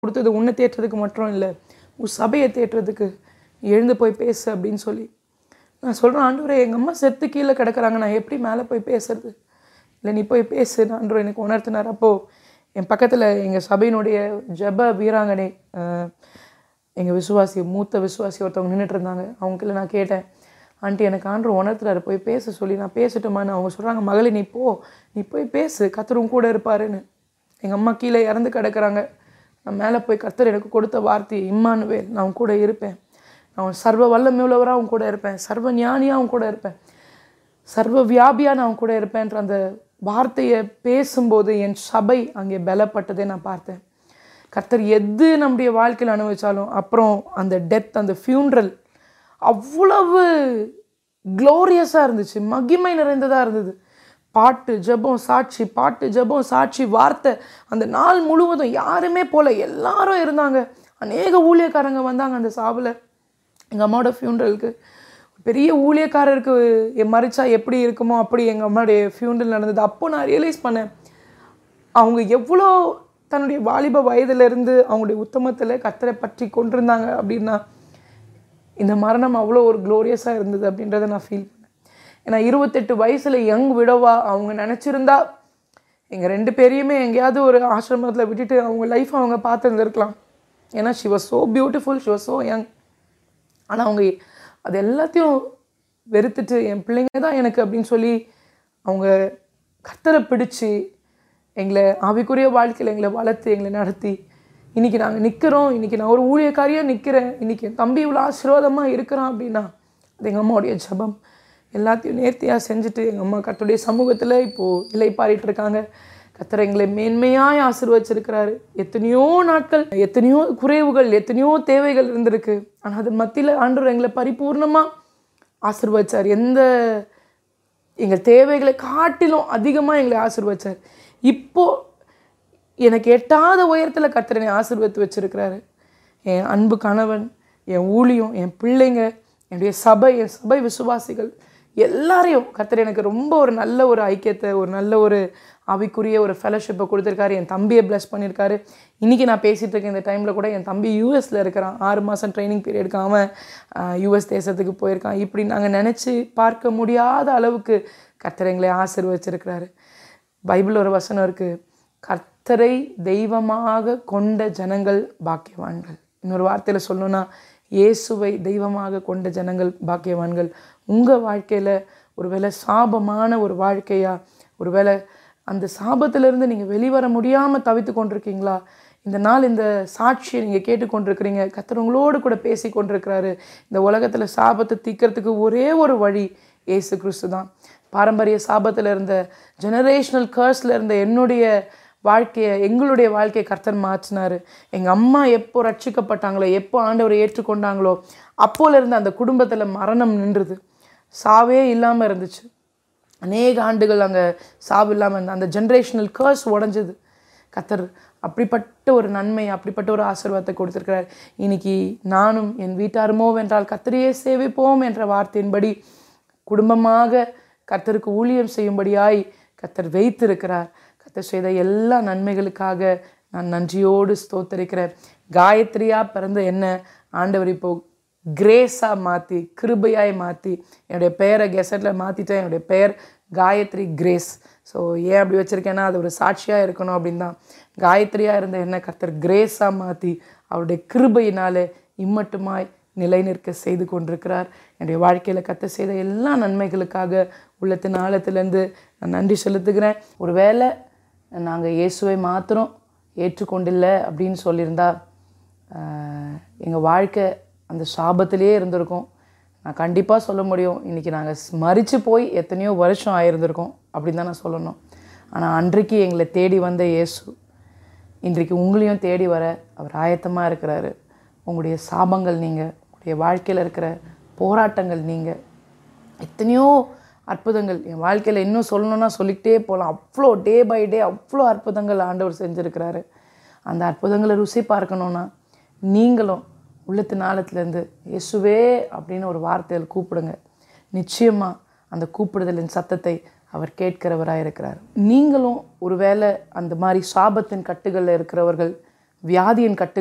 கொடுத்தது உன்னை தேற்றுறதுக்கு மட்டும் இல்லை உன் சபையை தேற்றுறதுக்கு நீ எழுந்து போய் பேசு அப்படின்னு சொல்லி நான் சொல்கிறேன் ஆண்டவரே எங்கள் அம்மா செத்து கீழே கிடக்குறாங்க நான் எப்படி மேலே போய் பேசுறது இல்லை நீ போய் பேசு ஆண்டவர் எனக்கு உணர்த்தினார் அப்போது என் பக்கத்தில் எங்கள் சபையினுடைய ஜெப வீராங்கனை எங்கள் விசுவாசி மூத்த விசுவாசி ஒருத்தவங்க நின்றுட்டு இருந்தாங்க அவங்கக்கிட்ட நான் கேட்டேன் ஆண்டி எனக்கு ஆண்டவர் உணர்த்துறாரு போய் பேச சொல்லி நான் பேசட்டுமான்னு அவங்க சொல்கிறாங்க மகளே நீ போ நீ போய் பேசு கத்தரும் கூட இருப்பாருன்னு எங்கள் அம்மா கீழே இறந்து கிடக்குறாங்க நான் மேலே போய் கத்தர் எனக்கு கொடுத்த வார்த்தை இம்மானுவேல் நான் அவன் கூட இருப்பேன் நான் சர்வ வல்லமையுள்ளவராக அவன் கூட இருப்பேன் சர்வ ஞானியாக அவன் கூட இருப்பேன் சர்வ வியாபியாக நான் அவன் கூட இருப்பேன்ற அந்த வார்த்தையை பேசும்போது என் சபை அங்கே பலப்பட்டதை நான் பார்த்தேன் கர்த்தர் எது நம்முடைய வாழ்க்கையில் அனுபவிச்சாலும் அப்புறம் அந்த டெத் அந்த ஃபியூன்ரல் அவ்வளவு க்ளோரியஸாக இருந்துச்சு மகிமை நிறைந்ததாக இருந்தது பாட்டு ஜெபம் சாட்சி பாட்டு ஜெபம் சாட்சி வார்த்தை அந்த நாள் முழுவதும் யாருமே போல எல்லாரும் இருந்தாங்க அநேக ஊழியக்காரங்க வந்தாங்க அந்த சாவில் எங்கள் அம்மாவோட ஃபியூனரலுக்கு பெரிய ஊழியக்காரருக்கு என் மறிச்சா எப்படி இருக்குமோ அப்படி எங்கள் அம்மாவுடைய ஃபியூனரல் நடந்தது அப்போ நான் ரியலைஸ் பண்ணேன் அவங்க எவ்வளோ தன்னுடைய வாலிப வயதிலிருந்து அவங்களுடைய உத்தமத்தில் கத்தரை பற்றி கொண்டிருந்தாங்க அப்படின்னா இந்த மரணம் அவ்வளோ ஒரு க்ளோரியஸாக இருந்தது அப்படின்றத நான் ஃபீல் பண்ணேன் ஏன்னா இருபத்தெட்டு வயசில் யங் விடவா அவங்க நினச்சிருந்தா எங்கள் ரெண்டு பேரையுமே எங்கேயாவது ஒரு ஆசிரமத்தில் விட்டுட்டு அவங்க லைஃப் அவங்க பார்த்துருந்துருக்கலாம் ஏன்னா she was so beautiful she was so young ஆனால் அவங்க அது எல்லாத்தையும் வெறுத்துட்டு என் பிள்ளைங்க தான் எனக்கு அப்படின்னு சொல்லி அவங்க கத்தரை பிடிச்சு எங்களை ஆவிக்குரிய வாழ்க்கையில் எங்களை வளர்த்து எங்களை நடத்தி இன்றைக்கி நாங்கள் நிற்கிறோம் இன்றைக்கி நான் ஒரு ஊழியக்காரியாக நிற்கிறேன் இன்றைக்கி என் தம்பி இவ்வளோ ஆசீர்வாதமாக இருக்கிறான் அப்படின்னா அது எங்கள் அம்மாவுடைய ஜபம் எல்லாத்தையும் நேர்த்தியாக செஞ்சுட்டு எங்கள் அம்மா கத்தருடைய சமூகத்தில் இப்போது இலை பாடிட்டு இருக்காங்க கத்தர் எங்களை மேன்மையாய் ஆசீர்வச்சிருக்கிறாரு எத்தனையோ நாட்கள் எத்தனையோ குறைவுகள் எத்தனையோ தேவைகள் இருந்திருக்கு ஆனால் அது மத்தியில் ஆண்டவர் எங்களை பரிபூர்ணமாக ஆசீர்வச்சார் எந்த எங்கள் தேவைகளை காட்டிலும் அதிகமாக எங்களை ஆசீர்வச்சார் இப்போ எனக்கு எட்டாத உயரத்தில் கர்த்தரனை ஆசீர்வத்து வச்சிருக்கிறாரு என் அன்பு கணவன் என் ஊழியம் என் பிள்ளைங்க என்னுடைய சபை என் சபை விசுவாசிகள் எல்லாரையும் கர்த்தர் எனக்கு ரொம்ப ஒரு நல்ல ஒரு ஐக்கியத்தை ஒரு நல்ல ஒரு ஆவிக்குரிய ஒரு ஃபெலோஷிப்பை கொடுத்துருக்காரு என் தம்பியை ப்ளஸ் பண்ணியிருக்காரு இன்றைக்கி நான் பேசிகிட்டு இருக்கேன் இந்த டைமில் கூட என் தம்பி யூஎஸில் இருக்கிறான் ஆறு மாதம் ட்ரைனிங் பீரியடுக்கு அவன் யூஎஸ் தேசத்துக்கு போயிருக்கான் இப்படி நாங்கள் நினச்சி பார்க்க முடியாத அளவுக்கு கர்த்தர் எங்களை ஆசீர்வச்சிருக்கிறாரு பைபிள் ஒரு வசனம் இருக்குது கர்த்தரை தெய்வமாக கொண்ட ஜனங்கள் பாக்கியவான்கள் இன்னொரு வார்த்தையில் சொல்லணும்னா இயேசுவை தெய்வமாக கொண்ட ஜனங்கள் பாக்கியவான்கள் உங்கள் வாழ்க்கையில் ஒருவேளை சாபமான ஒரு வாழ்க்கையா ஒருவேளை அந்த சாபத்திலிருந்து நீங்கள் வெளிவர முடியாமல் தவித்து கொண்டிருக்கீங்களா இந்த நாள் இந்த சாட்சியை நீங்கள் கேட்டுக்கொண்டிருக்கிறீங்க கத்தர் உங்களோடு கூட பேசி கொண்டிருக்கிறாரு இந்த உலகத்தில் சாபத்தை தீக்கிறதுக்கு ஒரே ஒரு வழி ஏசு கிறிஸ்து தான் பாரம்பரிய சாபத்தில் இருந்த ஜெனரேஷனல் கர்ஸில் இருந்த என்னுடைய வாழ்க்கையை எங்களுடைய வாழ்க்கையை கர்த்தர் மாற்றினார் எங்கள் அம்மா எப்போ ரட்சிக்கப்பட்டாங்களோ எப்போ ஆண்டவரை ஏற்றுக்கொண்டாங்களோ அப்போலேருந்து அந்த குடும்பத்தில் மரணம் நின்றுது சாவே இல்லாமல் இருந்துச்சு அநேக ஆண்டுகள் அங்கே சாவு இல்லாமல் இருந்த அந்த ஜென்ரேஷனல் கர்ஸ் உடஞ்சது கத்தர் அப்படிப்பட்ட ஒரு நன்மை அப்படிப்பட்ட ஒரு ஆசீர்வாதத்தை கொடுத்துருக்கிறார் இன்னைக்கு நானும் என் வீட்டாருமோ வென்றால் கத்தரையே சேவிப்போம் என்ற வார்த்தையின்படி குடும்பமாக கத்தருக்கு ஊழியம் செய்யும்படியாய் கத்தர் வைத்திருக்கிறார் கத்தர் செய்த எல்லா நன்மைகளுக்காக நான் நன்றியோடு ஸ்தோத்தரிக்கிறேன் காயத்ரியாக பிறந்த என்ன ஆண்டவர் இப்போ கிரேஸாக மாற்றி கிருபையாய் மாற்றி என்னுடைய பெயரை கெசட்டில் மாற்றிட்டேன் என்னுடைய பெயர் காயத்ரி கிரேஸ் ஸோ ஏன் அப்படி வச்சுருக்கேன்னா அது ஒரு சாட்சியாக இருக்கணும் அப்படின்னு தான் காயத்ரியாக இருந்த என்ன கர்த்தர் கிரேஸாக மாற்றி அவருடைய கிருபையினாலே இம்மட்டுமாய் நிலை நிற்க செய்து கொண்டிருக்கிறார் என்னுடைய வாழ்க்கையில் கத்த செய்த எல்லா நன்மைகளுக்காக உள்ளத்தின் ஆழத்துலேருந்து நான் நன்றி செலுத்துகிறேன் ஒருவேளை நாங்கள் இயேசுவை மாத்திரம் ஏற்றுக்கொண்டில்லை அப்படின்னு சொல்லியிருந்தா எங்கள் வாழ்க்கை அந்த சாபத்திலே இருந்திருக்கும் நான் கண்டிப்பாக சொல்ல முடியும் இன்றைக்கி நாங்கள் மறித்து போய் எத்தனையோ வருஷம் ஆயிருந்திருக்கோம் அப்படின்னு தான் நான் சொல்லணும் ஆனால் அன்றைக்கு எங்களை தேடி வந்த இயேசு இன்றைக்கு உங்களையும் தேடி வர அவர் ஆயத்தமாக இருக்கிறாரு உங்களுடைய சாபங்கள் நீங்கள் உங்களுடைய வாழ்க்கையில் இருக்கிற போராட்டங்கள் நீங்கள் எத்தனையோ அற்புதங்கள் என் வாழ்க்கையில் இன்னும் சொல்லணும்னா சொல்லிக்கிட்டே போகலாம் அவ்வளோ டே பை டே அவ்வளோ அற்புதங்கள் ஆண்டவர் செஞ்சுருக்கிறாரு அந்த அற்புதங்களை ருசி பார்க்கணுன்னா நீங்களும் உள்ளத்தின் ஆழத்துலேருந்து இயேசுவே அப்படின்னு ஒரு வார்த்தையில் கூப்பிடுங்க நிச்சயமாக அந்த கூப்பிடுதலின் சத்தத்தை அவர் கேட்கிறவராக இருக்கிறார் நீங்களும் ஒருவேளை அந்த மாதிரி சாபத்தின் கட்டுகளில் இருக்கிறவர்கள் வியாதியின் கட்டு